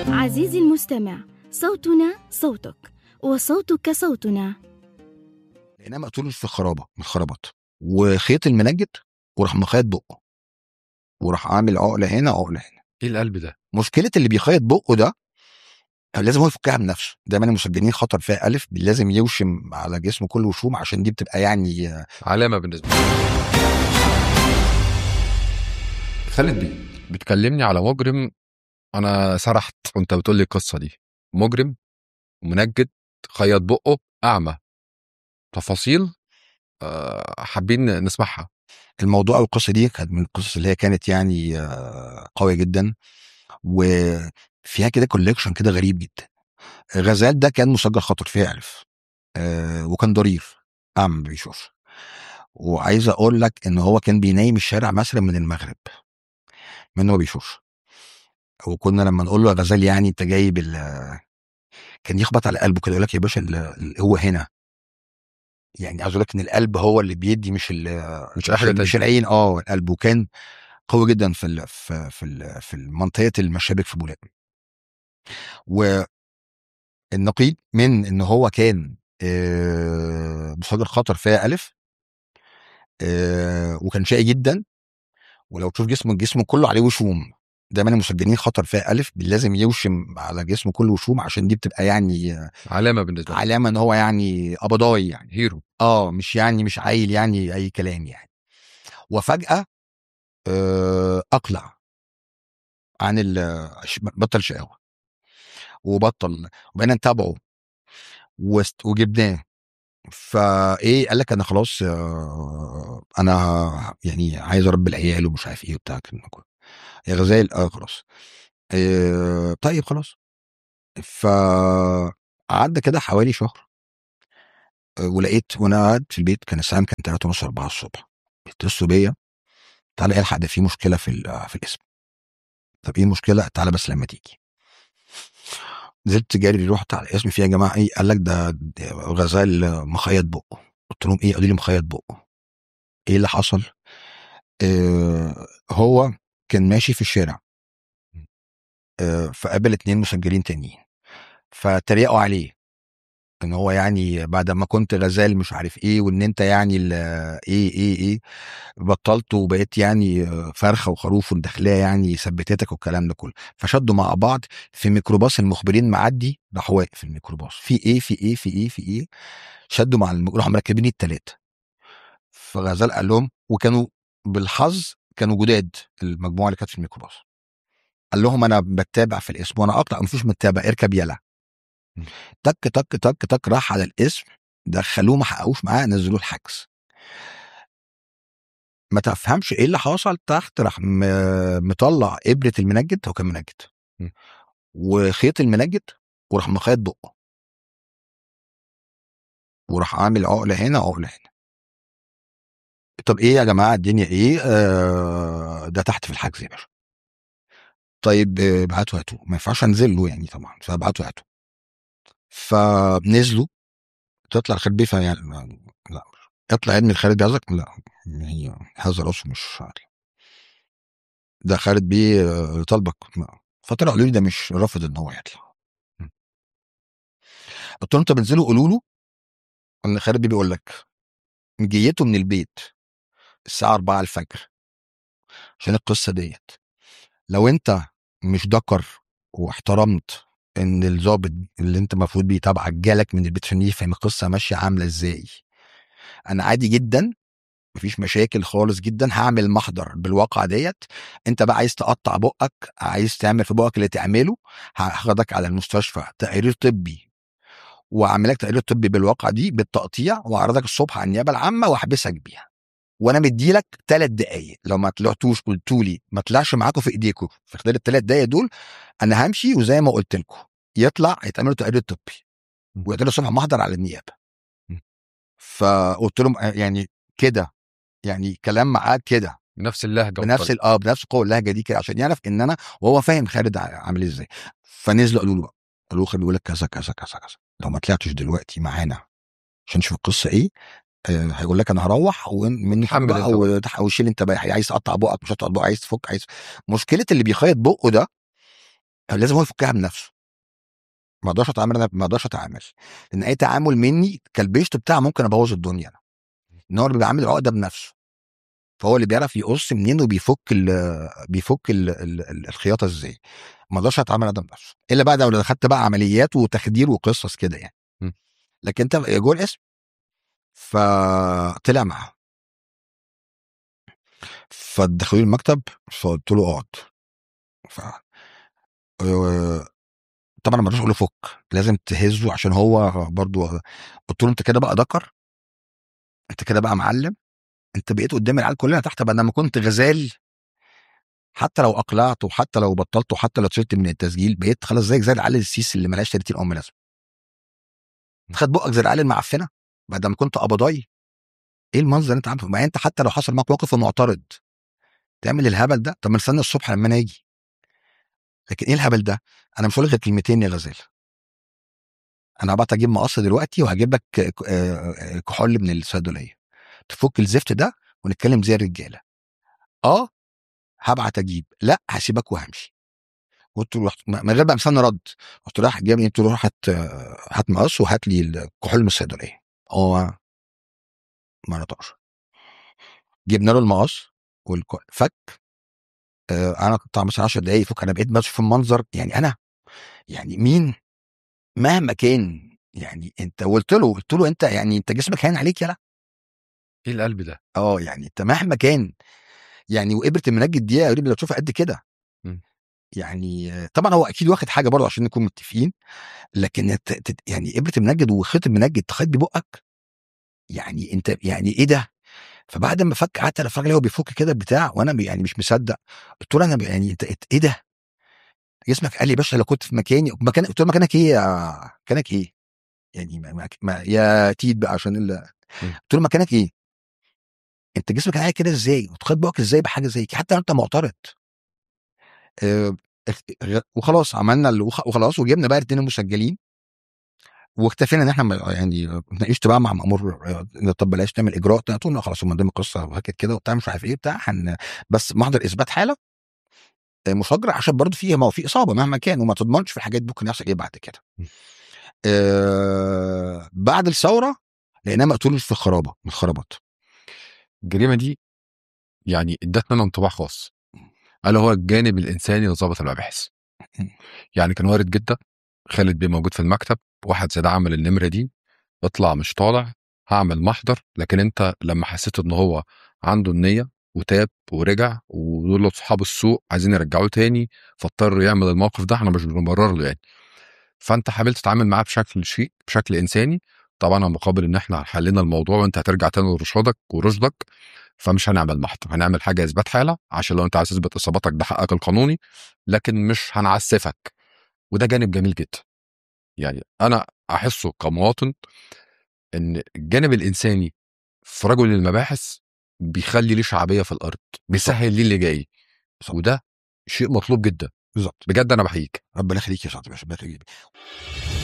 عزيزي المستمع صوتنا صوتك وصوتك صوتنا لقيناه مقتول في خرابه من الخرابات وخيط المنجد وراح مخيط بقه وراح عامل عقله هنا عقله هنا ايه القلب ده مشكله اللي بيخيط بقه ده لازم هو يفكها بنفسه دايما المسجلين خطر فيها الف لازم يوشم على جسمه كله وشوم عشان دي بتبقى يعني آه، علامه بالنسبه لي خالد بيه بتكلمني على مجرم انا سرحت وانت بتقول لي القصه دي مجرم منجد خيط بقه اعمى تفاصيل آه، حابين نسمعها الموضوع او القصه دي كانت من القصص اللي هي كانت يعني آه، قويه جدا وفيها كده كوليكشن كده غريب جدا غزال ده كان مسجل خطر فيها الف آه، وكان ضرير اعمى ما بيشوفش وعايز اقول لك ان هو كان بينايم الشارع مثلا من المغرب منه ما بيشوفش وكنا لما نقول له يا غزال يعني انت جايب ال- كان يخبط على قلبه كده يقول لك يا باشا ال- ال- هو هنا يعني عايز اقول لك ان القلب هو اللي بيدي مش ال- مش اي حاجه مش تانية العين اه القلب وكان قوي جدا في ال في في ال في منطقه المشابك في بولاق والنقيض من ان هو كان آه، مسجل خطر فيها الف آه، وكان شقي جدا ولو تشوف جسمه جسمه كله عليه وشوم دايما المسجلين خطر فيها الف لازم يوشم على جسمه كله وشوم عشان دي بتبقى يعني آه، علامه بالنسبه لي علامه ان هو يعني قبضاي يعني هيرو اه مش يعني مش عيل يعني اي كلام يعني وفجاه آه، اقلع عن ال بطل شقاوه وبطل وبقينا نتابعه وست- وجبناه فايه قال لك انا خلاص آه، انا يعني عايز اربي العيال ومش عارف ايه وبتاع الكلام ده كله. يا غزال اه خلاص آه، طيب خلاص فعدى كده حوالي شهر آه، ولقيت وانا قاعد في البيت كان الساعه كان 3 ونص 4 الصبح بيتصلوا بيا تعالى الحق ده في مشكله في ال- في الاسم طب ايه المشكله تعالى بس لما تيجي نزلت جاري رحت على الاسم فيه يا جماعه ايه قال لك ده, ده غزال مخيط بقه قلت لهم ايه قالوا لي مخيط بقه ايه اللي حصل آه هو كان ماشي في الشارع آه فقابل اتنين مسجلين تانيين فتريقوا عليه ان هو يعني بعد ما كنت غزال مش عارف ايه وان انت يعني ال- ايه ايه ايه بطلت وبقيت يعني آه، فرخه وخروف والداخليه يعني ثبتتك والكلام ده كله فشدوا مع بعض في ميكروباص المخبرين معدي راح واقف الميكروباص في ايه في ايه في ايه في ايه شدوا مع الم... راحوا مركبين التلاته فغزال قال لهم وكانوا بالحظ كانوا جداد المجموعه اللي كانت في الميكروباص قال لهم انا بتابع في الاسم وانا اقطع مفيش متابع اركب يلا م. تك تك تك تك راح على الاسم دخلوه ما حققوش معاه نزلوه الحجز ما تفهمش ايه اللي حصل تحت راح م- مطلع ابره المنجد هو كان منجد م. وخيط المنجد وراح مخيط بقه وراح عامل عقله هنا عقله هنا طب ايه يا جماعه الدنيا ايه آه ده تحت في الحجز يا باشا طيب آه، ابعتوا هاتوا ما ينفعش انزل له يعني طبعا فابعتوا هاتوا فنزلوا تطلع خالد بيه فيعني ما- لا اطلع ابن خالد بيعزك لا هي هذا راسه مش عارف. ده خالد بيه آه، طالبك لا. فطلعوا قالوا لي ده مش رافض ان هو يطلع م. قلت لهم طب انزلوا قولوا له ان خالد بيه بيقول لك جيته من البيت الساعه 4 الفجر عشان القصه ديت لو انت مش دكر واحترمت ان الضابط اللي انت المفروض بيتابعك جالك من البيت عشان يفهم القصه ماشيه عامله ازاي انا عادي جدا مفيش مشاكل خالص جدا هعمل محضر بالواقعه ديت انت بقى عايز تقطع بقك عايز تعمل في بقك اللي تعمله هاخدك على المستشفى تقرير طبي واعمل لك تقرير طبي بالواقعه دي بالتقطيع واعرضك الصبح على النيابه العامه واحبسك بيها وانا مديلك ثلاث دقايق لو ما طلعتوش قلتوا لي ما طلعش معاكم في ايديكم في خلال الثلاث دقايق دول انا همشي وزي ما قلت لكم يطلع يتعملوا تقرير طبي م. ويعملوا الصبح محضر على النيابه م. فقلت لهم آه، يعني كده يعني كلام معاه كده بنفس اللهجه بنفس والطريقة. ال- اه بنفس قوه اللهجه دي كده عشان يعرف ان انا وهو فاهم خالد ع- عامل ازاي فنزلوا قالوا له بقى قالوا له خالد بيقول لك كذا كذا كذا كذا لو ما طلعتش دلوقتي معانا عشان نشوف القصه ايه آه هيقول لك انا هروح ومني حمل بقى انت بقى. وتح- وشيل انت بقى عايز تقطع بقك مش هتقطع بقك عايز تفك عايز مشكله اللي بيخيط بقه ده لازم هو يفكها بنفسه ما اقدرش اتعامل انا ما اقدرش اتعامل لان اي تعامل مني كالبيشت بتاعه ممكن ابوظ الدنيا انا ان هو اللي بيبقى عامل عقده بنفسه فهو اللي بيعرف يقص منين وبيفك ال بيفك ال ال الخياطه ازاي ما اقدرش اتعامل انا بنفسه الا بعد لو دخلت بقى عمليات وتخدير وقصص كده يعني م. لكن انت جوه الاسم فطلع معاه فدخلوا لي المكتب فقلت له اقعد ف آه، طبعا ما اقدرش اقول له فك لازم تهزه عشان هو برضو قلت له انت كده بقى ذكر انت كده بقى معلم انت بقيت قدام العيال كلنا تحت بقى لما كنت غزال حتى لو اقلعت وحتى لو بطلت وحتى لو اتشلت من التسجيل بقيت خلاص زيك زي العيال السيس اللي ملهاش 30 ام لازمه خد بقك زي العيال المعفنه بعد ما كنت قبضاي ايه المنظر اللي انت عامله ما انت حتى لو حصل معاك موقف معترض تعمل الهبل ده طب ما نستنى الصبح لما انا اجي لكن ايه الهبل ده انا مش هقول لك غير كلمتين يا غزال انا هبعت اجيب مقص دلوقتي وهجيب لك ك- آه، آه، كحول من الصيدليه تفك الزفت ده ونتكلم زي الرجاله اه هبعت اجيب لا هسيبك وهمشي قلت له رحت من غير بقى مستني رد قلت له راح جاب قلت له روح هات آه، هات مقص وهات لي الكحول من الصيدليه هو ما نطقش جبنا له المقص والكحول فك آه، انا كنت مثلا 10 دقايق فك انا بقيت بشوف المنظر يعني انا يعني مين مهما كان يعني انت قلت له قلت له انت يعني انت جسمك هين عليك يلا ايه القلب ده اه يعني انت مهما كان يعني وابره المنجد دي يا قريب لو تشوفها قد كده مم. يعني آه، طبعا هو اكيد واخد حاجه برضه عشان نكون متفقين لكن ت- ت- يعني ابره المنجد وخيط المنجد تخيط ببقك يعني انت يعني ايه ده فبعد ما فك قعدت اتفرج عليه وهو بيفك كده بتاع وانا ب- يعني مش مصدق قلت له انا ب- يعني انت إنت ايه ده جسمك قال لي باشا لو كنت في مكاني مكان قلت له مكانك ايه يا مكانك ايه يعني ما ما ما يا تيت بقى عشان ال... مم. قلت له مكانك ايه انت جسمك قاعد كده ازاي وتخيط بقك ازاي بحاجه زي كده حتى لو انت معترض آه، غ- وخلاص عملنا ال- وخ- وخلاص وجبنا بقى الاثنين المسجلين واكتفينا ان احنا ما- يعني اتناقشت بقى مع مامور آه، طب بلاش تعمل اجراء قلت له خلاص هم قدام القصه وهكت كده وبتاع مش عارف ايه بتاع هن بس محضر اثبات حاله آه، مفجر عشان برضه في ما هو في اصابه مهما كان وما تضمنش في الحاجات دي ممكن يحصل ايه بعد كده. آه بعد الثوره لقيناه مقتول في الخرابه من الخرابات. الجريمه دي يعني ادتنا لنا انطباع خاص الا هو الجانب الانساني لضابط المباحث يعني كان وارد جدا خالد بيه موجود في المكتب واحد زي ده عمل النمره دي اطلع مش طالع هعمل محضر لكن انت لما حسيت ان هو عنده النيه وتاب ورجع ودول اصحاب السوق عايزين يرجعوه تاني فاضطر يعمل الموقف ده احنا مش بنبرر له يعني فانت حاولت تتعامل معاه بشكل شيك بشكل انساني طبعا مقابل ان احنا حلينا الموضوع وانت هترجع تاني لرشادك ورشدك فمش هنعمل محضر هنعمل حاجه اثبات حاله عشان لو انت عايز تثبت اصابتك ده حقك القانوني لكن مش هنعسفك وده جانب جميل جدا يعني انا احسه كمواطن ان الجانب الانساني في رجل المباحث بيخلي ليه شعبيه في الارض بيسهل ليه اللي جاي صح. وده شيء مطلوب جدا بالظبط بجد انا بحييك ربنا يخليك يا سعد باشا ربنا يخليك